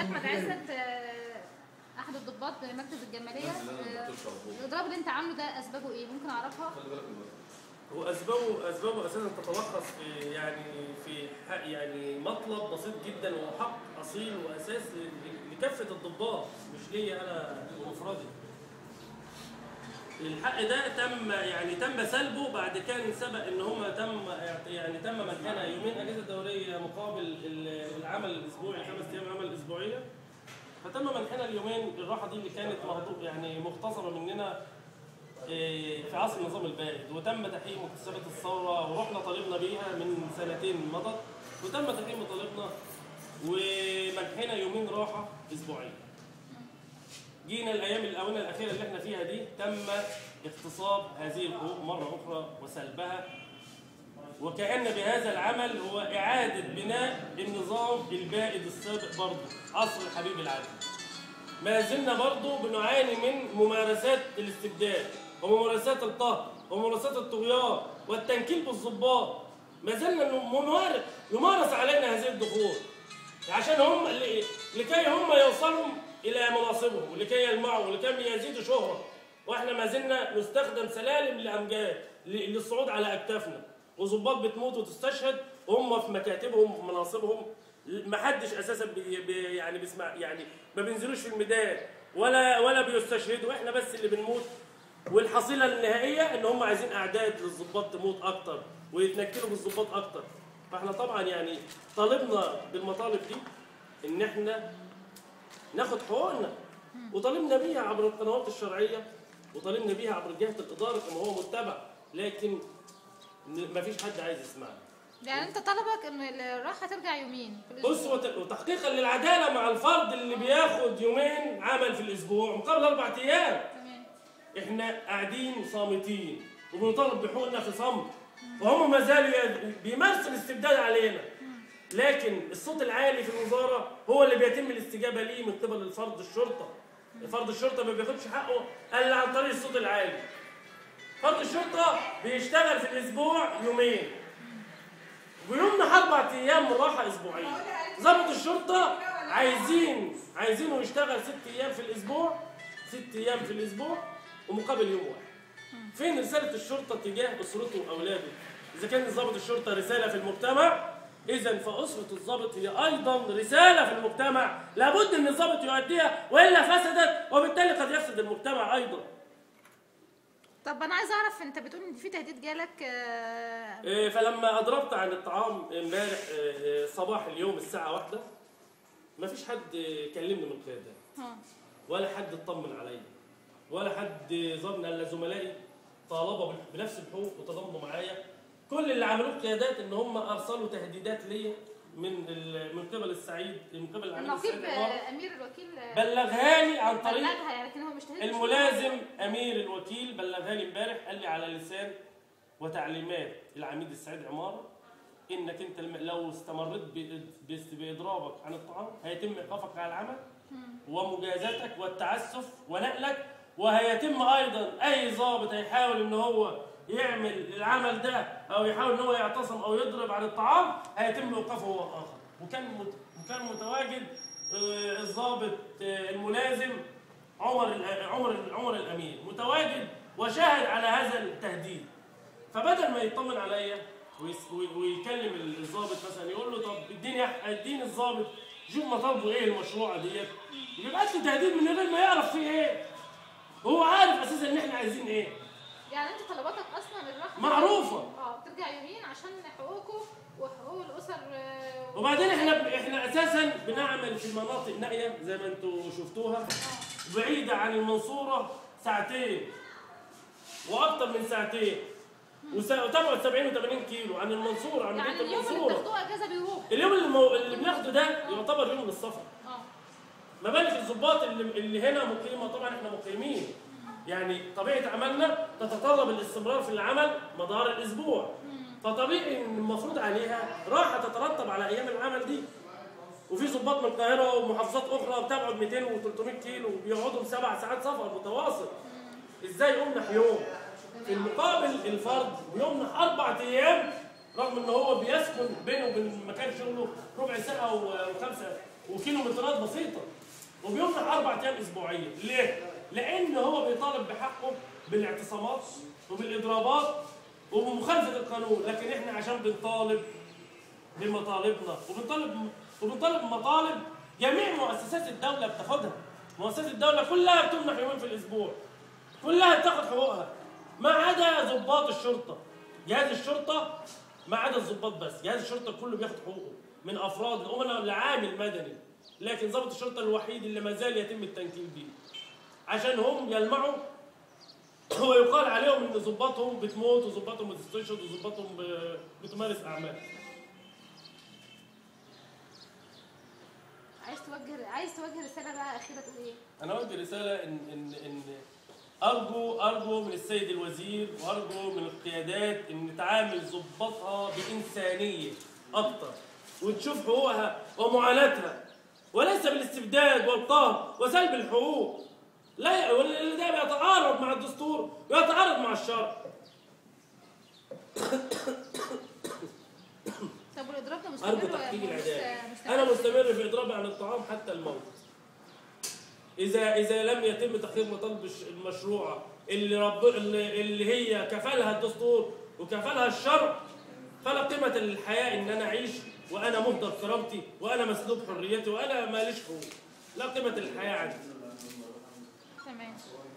احمد عزت آه، احد الضباط بمركز الجماليه آه، الاضراب اللي انت عامله ده اسبابه ايه ممكن اعرفها واسبابه اسبابه اساسا تتلخص في يعني في حق يعني مطلب بسيط جدا وحق اصيل واساس ل- لكافه الضباط مش ليا انا بمفردي. الحق ده تم يعني تم سلبه بعد كان سبق ان هم تم يعني تم مكانها يومين اجازه دوريه مقابل ال- العمل الاسبوعي خمس ايام عمل اسبوعيه فتم منحنا اليومين الراحه دي اللي كانت مهضوب يعني مغتصبه مننا إيه، في عصر النظام البائد وتم تحقيق مكتسبات الثوره ورحنا طالبنا بيها من سنتين مضت وتم تحقيق مطالبنا ومنحنا يومين راحه اسبوعيه. جينا الايام الاونه الاخيره اللي احنا فيها دي تم اغتصاب هذه الحقوق مره اخرى وسلبها وكأن بهذا العمل هو إعادة بناء النظام البائد السابق برضه عصر الحبيب العدل ما زلنا برضه بنعاني من ممارسات الاستبداد وممارسات القهر وممارسات الطغيان والتنكيل بالضباط ما زلنا نمار- يمارس علينا هذه الدخول عشان هم ل- لكي هم يوصلوا الى مناصبهم ولكي يلمعوا ولكي يزيدوا شهره واحنا ما زلنا نستخدم سلالم لامجاد ل- للصعود على اكتافنا وظباط بتموت وتستشهد وهم في مكاتبهم وفي مناصبهم ما حدش اساسا بي بي يعني بيسمع يعني ما بينزلوش في الميدان ولا ولا بيستشهدوا احنا بس اللي بنموت والحصيله النهائيه ان هم عايزين اعداد للظباط تموت اكتر ويتنكلوا بالظباط اكتر فاحنا طبعا يعني طالبنا بالمطالب دي ان احنا ناخد حقوقنا وطالبنا بيها عبر القنوات الشرعيه وطالبنا بيها عبر جهه الاداره كما هو متبع لكن ما فيش حد عايز يسمعنا يعني انت طلبك ان الراحه ترجع يومين في الأسبوع. بص وت- وتحقيقا للعداله مع الفرد اللي بياخد يومين عمل في الاسبوع مقابل اربع ايام تمام احنا قاعدين صامتين وبنطالب بحقوقنا في صمت وهم ما زالوا يد- بيمارسوا الاستبداد علينا لكن الصوت العالي في الوزاره هو اللي بيتم الاستجابه ليه من قبل الفرد الشرطه فرد الشرطه ما بياخدش حقه الا عن طريق الصوت العالي فرد الشرطه بيشتغل في الاسبوع يومين ويمنح اربع ايام راحه اسبوعيه ضابط الشرطه عايزين عايزينه يشتغل ست ايام في الاسبوع ست ايام في الاسبوع ومقابل يوم واحد فين رساله الشرطه تجاه اسرته واولاده اذا كان ضابط الشرطه رساله في المجتمع اذا فاسره الضابط هي ايضا رساله في المجتمع لابد ان الضابط يؤديها والا فسدت وبالتالي قد يفسد المجتمع ايضا طب انا عايز اعرف انت بتقول ان في تهديد جالك آه، إيه، فلما اضربت عن الطعام امبارح إيه، صباح اليوم الساعه واحدة ما فيش حد كلمني من القيادات ها. ولا حد اطمن عليا ولا حد ظن الا زملائي طالبوا بنفس الحقوق وتضامنوا معايا كل اللي عملوه القيادات ان هم ارسلوا تهديدات ليا من ال- من قبل السعيد من قبل العميد النقيب السعيد عمار آه، امير الوكيل آه، بلغها لي عن طريق بلغها يعني لكن هو مش تهديد الملازم امير الوكيل بلغها لي امبارح قال لي على لسان وتعليمات العميد السعيد عماره انك انت الم- لو استمريت بإد- بإس- باضرابك عن الطعام هيتم ايقافك على العمل ومجازاتك والتعسف ونقلك وهيتم ايضا اي ضابط هيحاول ان هو يعمل العمل ده او يحاول ان هو يعتصم او يضرب عن الطعام هيتم ايقافه هو الاخر وكان مت... وكان متواجد آه، الضابط آه، الملازم عمر الأ- عمر عمر الامين متواجد وشاهد على هذا التهديد فبدل ما يطمن عليا ويس- وي- ويكلم الضابط مثلا يقول له طب اديني أح- اديني الضابط شوف مطالبه ايه المشروع ديت يبعت له تهديد من غير ما يعرف فيه ايه هو عارف اساسا ان احنا عايزين ايه يعني انت طلباتك اصلا الراحه معروفة. اه ترجع يومين عشان حقوقكم وحقوق الاسر آه، وبعدين احنا احنا اساسا بنعمل في مناطق نائيه زي ما انتم شفتوها بعيده عن المنصوره ساعتين واكثر من ساعتين وس- وتبعد 70 و80 كيلو عن المنصوره عن يعني بيت اليوم اللي المنصوره بتاخدوه اجازه بيروح اليوم اللي, مو... اللي بناخده ده يعتبر يوم من السفر اه ما بالك الضباط اللي, اللي هنا مقيمه طبعا احنا مقيمين يعني طبيعه عملنا تتطلب الاستمرار في العمل مدار الاسبوع فطبيعي ان المفروض عليها راحه تترتب على ايام العمل دي وفي ضباط من القاهره ومحافظات اخرى بتبعد 200 و300 كيلو وبيقعدوا سبع ساعات سفر متواصل ازاي يمنح يوم في المقابل الفرد بيمنح اربع ايام رغم ان هو بيسكن بينه وبين مكان شغله ربع ساعه وخمسه وكيلومترات بسيطه وبيمنح اربع ايام اسبوعيا ليه؟ لان هو بيطالب بحقه بالاعتصامات وبالاضرابات وبمخالفه القانون لكن احنا عشان بنطالب بمطالبنا وبنطالب وبنطالب بمطالب جميع مؤسسات الدوله بتاخدها مؤسسات الدوله كلها بتمنح يومين في الاسبوع كلها بتاخد حقوقها ما عدا ضباط الشرطه جهاز الشرطه ما عدا الضباط بس جهاز الشرطه كله بياخد حقوقه من افراد الامناء لعامل مدني لكن ضابط الشرطه الوحيد اللي ما زال يتم التنكيل بيه عشان هم يلمعوا ويقال عليهم ان ضباطهم بتموت وضباطهم بتستشهد وضباطهم ب- بتمارس اعمال عايز توجه عايز توجه رساله بقى اخيره تقول ايه؟ انا اوجه رساله ان ان ان ارجو ارجو من السيد الوزير وارجو من القيادات ان تعامل ضباطها بانسانيه اكتر وتشوف حقوقها ومعاناتها وليس بالاستبداد والقهر وسلب الحقوق لا واللي ده بيتعارض مع الدستور ويتعارض مع الشرع طب والاضراب ده مستمر ارجو ولا تحقيق مش- العداله مستمر؟ انا مستمر في اضرابي عن الطعام حتى الموت اذا اذا لم يتم تحقيق مطالب الش- المشروعه اللي رب اللي, اللي هي كفلها الدستور وكفلها الشرع فلا قيمه للحياه ان انا اعيش وانا مهدر كرامتي وانا مسلوب حريتي وانا ماليش حقوق لا قيمه للحياه عندي تمام